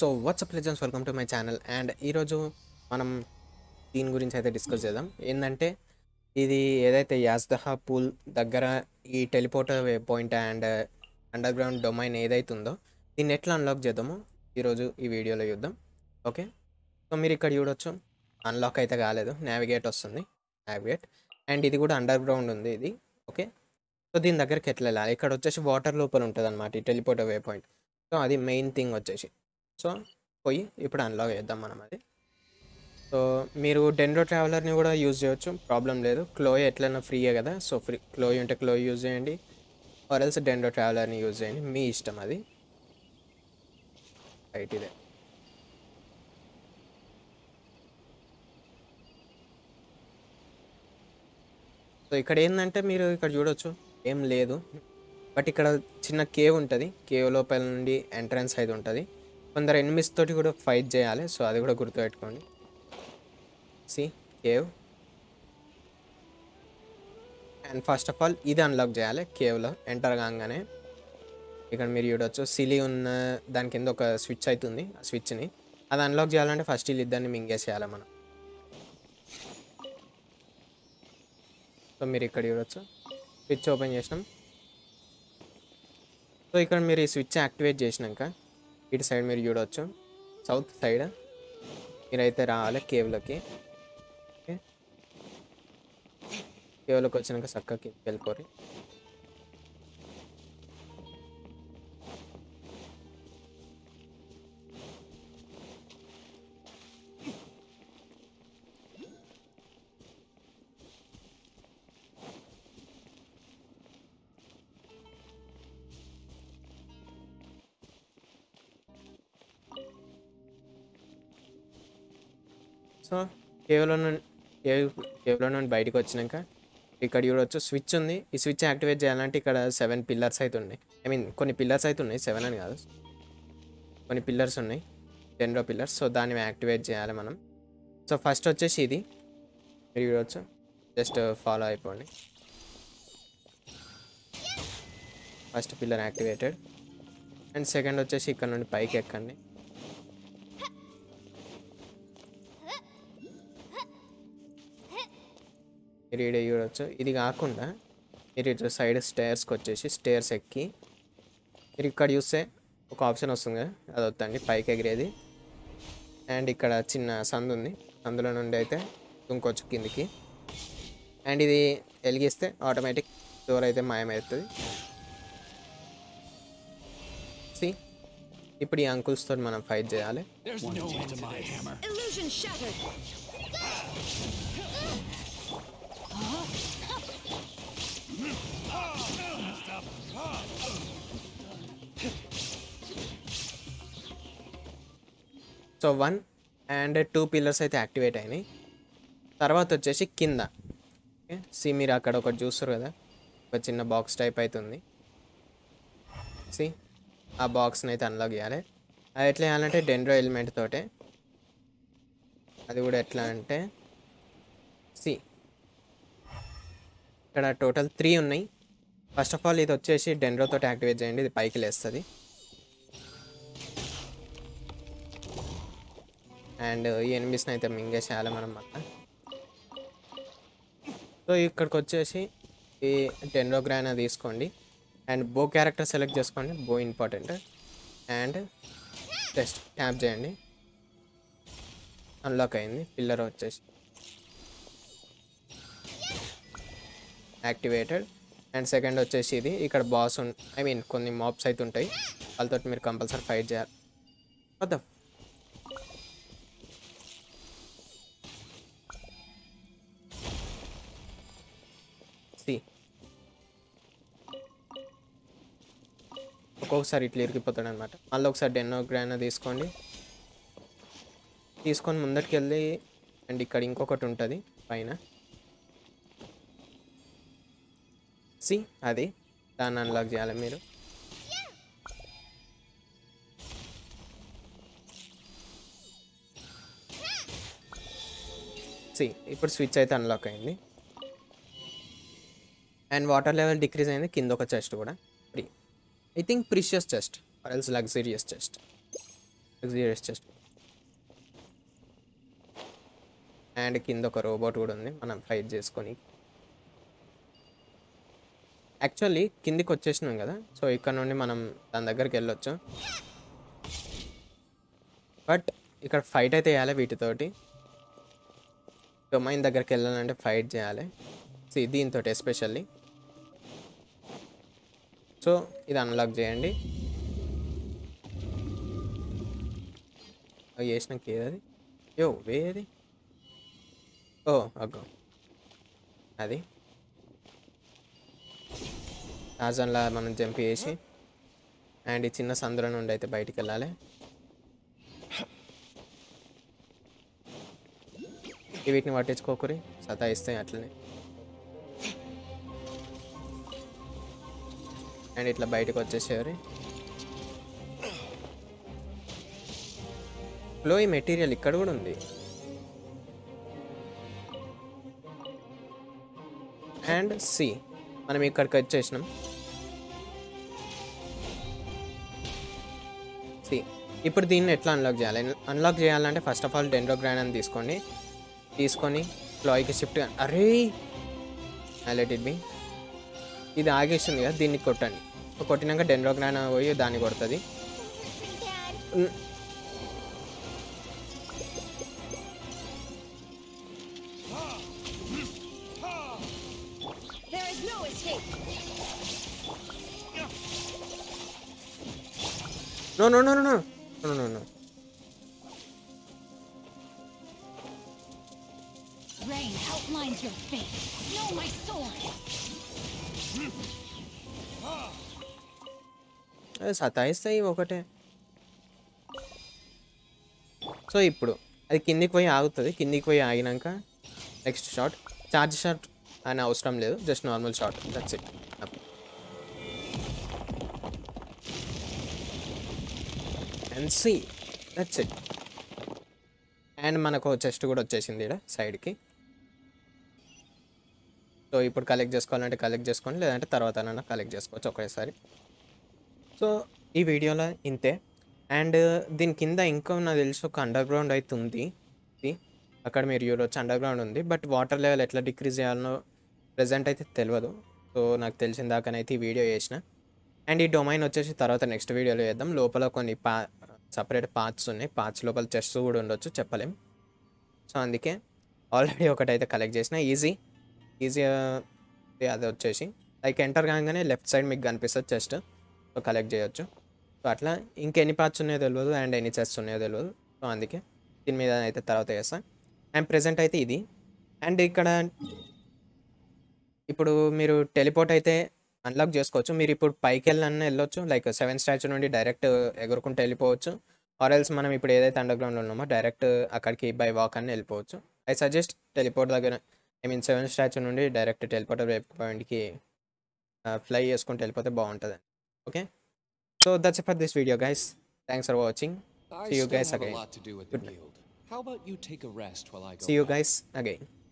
So what's up legends welcome to my channel and ఈరోజు మనం దీని గురించి అయితే డిస్కస్ చేద్దాం ఏంటంటే ఇది ఏదైతే యాజ్దహా పూల్ దగ్గర ఈ teleporter waypoint and underground domain ఏదైతే ఉందో దీన్ని ఎట్లా అన్లాక్ చేద్దామో ఈరోజు ఈ వీడియోలో చూద్దాం ఓకే సో మీరు ఇక్కడ చూడొచ్చు అన్లాక్ అయితే కాలేదు నావిగేట్ వస్తుంది నావిగేట్ అండ్ ఇది కూడా అండర్ గ్రౌండ్ ఉంది ఇది ఓకే సో దీని దగ్గరికి ఎట్లా వెళ్ళాలి ఇక్కడ వచ్చేసి వాటర్ లోపల ఉంటుంది అనమాట ఈ టెలిపోర్టర్ వే పాయింట్ సో అది మెయిన్ థింగ్ వచ్చేసి సో పోయి ఇప్పుడు అన్లాక్ చేద్దాం మనం అది సో మీరు డెండ్రో ట్రావెలర్ని కూడా యూజ్ చేయొచ్చు ప్రాబ్లం లేదు క్లోయ్ ఎట్లైనా ఫ్రీయే కదా సో ఫ్రీ క్లోయ్ ఉంటే క్లోయ్ యూజ్ చేయండి ఆర్ ఎల్స్ డెండ్రో ట్రావెలర్ని యూజ్ చేయండి మీ ఇష్టం అది రైట్ ఇదే సో ఇక్కడ ఏంటంటే మీరు ఇక్కడ చూడొచ్చు ఏం లేదు బట్ ఇక్కడ చిన్న కేవ్ ఉంటుంది కేవ్ లోపల నుండి ఎంట్రన్స్ అయితే ఉంటుంది కొందరు ఎనిమిస్ తోటి కూడా ఫైట్ చేయాలి సో అది కూడా గుర్తుపెట్టుకోండి see cave and first of all ఇది అన్లాక్ చేయాలి కేవ్లో ఎంటర్ కాగానే ఇక్కడ మీరు చూడొచ్చు సిలి ఉన్న దాని కింద ఒక స్విచ్ అవుతుంది ఆ స్విచ్ని అది అన్లాక్ చేయాలంటే ఫస్ట్ వీళ్ళు ఇద్దరిని మింగేసేయాలి మనం సో మీరు ఇక్కడ చూడొచ్చు స్విచ్ ఓపెన్ చేసినాం సో ఇక్కడ మీరు ఈ స్విచ్ యాక్టివేట్ చేసినాక ఇటు సైడ్ మీరు చూడవచ్చు సౌత్ సైడ్ మీరైతే రావాలి కేవ్లోకి ఓకే కేవ్లోకి వచ్చినాక చక్కకి వెళ్ళిపోరి సో కేవ్లో నుండి కేవ్ కేవ్లో నుండి బయటకు వచ్చినాక ఇక్కడ చూడవచ్చు స్విచ్ ఉంది ఈ స్విచ్ యాక్టివేట్ చేయాలంటే ఇక్కడ సెవెన్ పిల్లర్స్ అయితే ఉన్నాయి ఐ మీన్ కొన్ని పిల్లర్స్ అయితే ఉన్నాయి సెవెన్ అని కాదు కొన్ని పిల్లర్స్ ఉన్నాయి టెన్ రో పిల్లర్స్ సో దాన్ని యాక్టివేట్ చేయాలి మనం సో ఫస్ట్ వచ్చేసి ఇది మీరు చూడవచ్చు జస్ట్ ఫాలో అయిపోండి first pillar activated and second వచ్చేసి ఇక్కడ నుండి పైకి ఎక్కండి మీరు ఈడ చూడవచ్చు ఇది కాకుండా మీరు ఇటు సైడ్ స్టేర్స్కి వచ్చేసి స్టేర్స్ ఎక్కి మీరు ఇక్కడ చూస్తే ఒక ఆప్షన్ వస్తుంది కదా అది వద్దండి పైకి ఎగిరేది అండ్ ఇక్కడ చిన్న సందు ఉంది అందులో నుండి అయితే ఇంకొచ్చు కిందికి అండ్ ఇది వెలిగిస్తే ఆటోమేటిక్ డోర్ అయితే మాయమవుతుంది సి ఇప్పుడు ఈ అంకుల్స్తో మనం ఫైట్ చేయాలి There's no end to my hammer. Illusion shattered. So one and two pillars అయితే యాక్టివేట్ అయినాయి తర్వాత వచ్చేసి కింద ఓకే సి మీరు అక్కడ ఒకటి చూస్తారు కదా ఒక చిన్న బాక్స్ టైప్ అవుతుంది సి ఆ బాక్స్ని అయితే అన్లాక్ చేయాలి అది ఎట్లా చేయాలంటే డెండ్రో ఎలిమెంట్ తోటే అది కూడా ఎట్లా అంటే సి ఇక్కడ టోటల్ త్రీ ఉన్నాయి ఫస్ట్ ఆఫ్ ఆల్ ఇది వచ్చేసి డెండ్రో తోటి యాక్టివేట్ చేయండి ఇది పైకి లేస్తుంది అండ్ ఈ ఎనిమిస్ని అయితే మింగేసేయాలి మనం మళ్ళీ సో ఇక్కడికి వచ్చేసి ఈ టెండోగ్రానా తీసుకోండి అండ్ బో క్యారెక్టర్ సెలెక్ట్ చేసుకోండి bow important and just tap చేయండి అన్లాక్ అయింది పిల్లర్ వచ్చేసి యాక్టివేటెడ్ అండ్ సెకండ్ వచ్చేసి ఇది ఇక్కడ బాస్ ఐ మీన్ కొన్ని మాప్స్ అయితే ఉంటాయి వాళ్ళతో మీరు కంపల్సరీ ఫైట్ చేయాలి వద్దా సి ఒక్కొక్కసారి ఇట్లా ఇరిగిపోతాడు అనమాట మళ్ళీ ఒకసారి డెన్నో గ్రానా తీసుకోండి తీసుకొని ముందటికి వెళ్ళి అండ్ ఇక్కడ ఇంకొకటి ఉంటుంది పైన సి అది దాన్ని అన్లాక్ చేయాలి మీరు సి ఇప్పుడు స్విచ్ అయితే అన్లాక్ అయింది అండ్ వాటర్ లెవెల్ డిక్రీజ్ అయింది కింద ఒక చెస్ట్ కూడా free I think precious chest or else luxurious chest luxurious chest and కింద ఒక రోబోట్ కూడా ఉంది మనం ఫైట్ చేసుకొని యాక్చువల్లీ కిందికి వచ్చేసినాం కదా సో ఇక్కడ నుండి మనం దాని దగ్గరికి వెళ్ళొచ్చు బట్ ఇక్కడ ఫైట్ అయితే చేయాలి వీటితోటి డొమైన్ దగ్గరికి వెళ్ళాలంటే ఫైట్ చేయాలి సి దీంతో ఎస్పెషల్లీ సో ఇది అన్లాక్ చేయండి అవి చేసినాక ఏదది యో వేది ఓ అగ్గో అది టార్జన్లా మనం జంప్ చేసి అండ్ ఈ చిన్న సందులో నుండి అయితే బయటికి వెళ్ళాలి ఈ వీటిని పట్టించుకోకరి సతాయిస్తాయి అట్లనే అండ్ ఇట్లా బయటకు వచ్చేసేవారి లో ఈ మెటీరియల్ ఇక్కడ కూడా ఉంది అండ్ సి మనం ఇక్కడికి వచ్చేసినాం సి ఇప్పుడు దీన్ని ఎట్లా అన్లాక్ చేయాలి అన్లాక్ చేయాలంటే ఫస్ట్ ఆఫ్ ఆల్ డెండ్రోగ్రాన్ అని తీసుకోండి తీసుకొని ఫ్లాయ్కి షిఫ్ట్ అరే లెట్ ఇట్ బి ఇది ఆగేస్తుంది కదా దీన్ని కొట్టండి కొట్టినాక డెండ్రోగ్రాన్ పోయి దాన్ని కొడుతుంది ఉన్- There is no escape. No, no, no, no, no. No, no, no. Rain outlines your fate. Know my sword. అది సతాయిస్తాయి ఒకటే సో ఇప్పుడు అది కిందికి పోయి ఆగుతుంది కిందికి పోయి ఆగినాక నెక్స్ట్ షాట్ చార్జ్ షాట్ అని అవసరం లేదు just normal shot that's it and see that's it and మనకు చెస్ట్ కూడా వచ్చేసింది ఇక్కడ సైడ్కి సో ఇప్పుడు కలెక్ట్ చేసుకోవాలంటే కలెక్ట్ చేసుకోండి లేదంటే తర్వాత కలెక్ట్ చేసుకోవచ్చు ఒకేసారి సో ఈ వీడియోలో ఇంతే అండ్ దీని కింద ఇంకా నాకు తెలిసి ఒక అండర్ గ్రౌండ్ అయితే ఉంది ఇది అక్కడ మీరు చూడవచ్చు అండర్ గ్రౌండ్ ఉంది బట్ వాటర్ లెవెల్ ఎట్లా డిక్రీజ్ చేయాలనో ప్రజెంట్ అయితే తెలియదు సో నాకు తెలిసిన దాకానైతే ఈ వీడియో చేసిన అండ్ ఈ డొమైన్ వచ్చేసి తర్వాత నెక్స్ట్ వీడియోలో చేద్దాం లోపల కొన్ని పా సపరేట్ పార్ట్స్ ఉన్నాయి పార్ట్స్ లోపల చెస్ట్ కూడా ఉండొచ్చు చెప్పలేం సో అందుకే ఆల్రెడీ ఒకటైతే కలెక్ట్ చేసిన ఈజీ ఈజీ అది వచ్చేసి లైక్ ఎంటర్ కాగానే లెఫ్ట్ సైడ్ మీకు కనిపిస్తుంది చెస్ట్ సో కలెక్ట్ చేయొచ్చు సో అట్లా ఇంకెన్ని పార్ట్స్ ఉన్నాయో తెలియదు అండ్ ఎన్ని చెస్ట్ ఉన్నాయో తెలియదు సో అందుకే దీని మీద అయితే తర్వాత చేస్తాను అండ్ ప్రజెంట్ అయితే ఇది అండ్ ఇక్కడ ఇప్పుడు మీరు టెలిపోర్ట్ అయితే అన్లాక్ చేసుకోవచ్చు మీరు ఇప్పుడు పైకి వెళ్ళాలని వెళ్ళొచ్చు లైక్ సెవెన్ స్టాచ్యూ నుండి డైరెక్ట్ ఎగురుకుంటూ వెళ్ళిపోవచ్చు ఆర్ ఎల్స్ మనం ఇప్పుడు ఏదైతే అండర్ గ్రౌండ్లో ఉన్నామో డైరెక్ట్ అక్కడికి బై వాక్ అని వెళ్ళిపోవచ్చు ఐ సజెస్ట్ టెలిపోర్ట్ దగ్గర ఐ మీన్ సెవెన్ స్టాచ్యూ నుండి డైరెక్ట్ టెలిపోర్ట్ వైపు పాయింట్కి ఫ్లై చేసుకుంటూ వెళ్ళిపోతే బాగుంటుంది okay so that's for this video guys thanks for watching I See you still guys have again. a lot to do with Good the night. guild. How about you take a rest while I go? see you back? guys again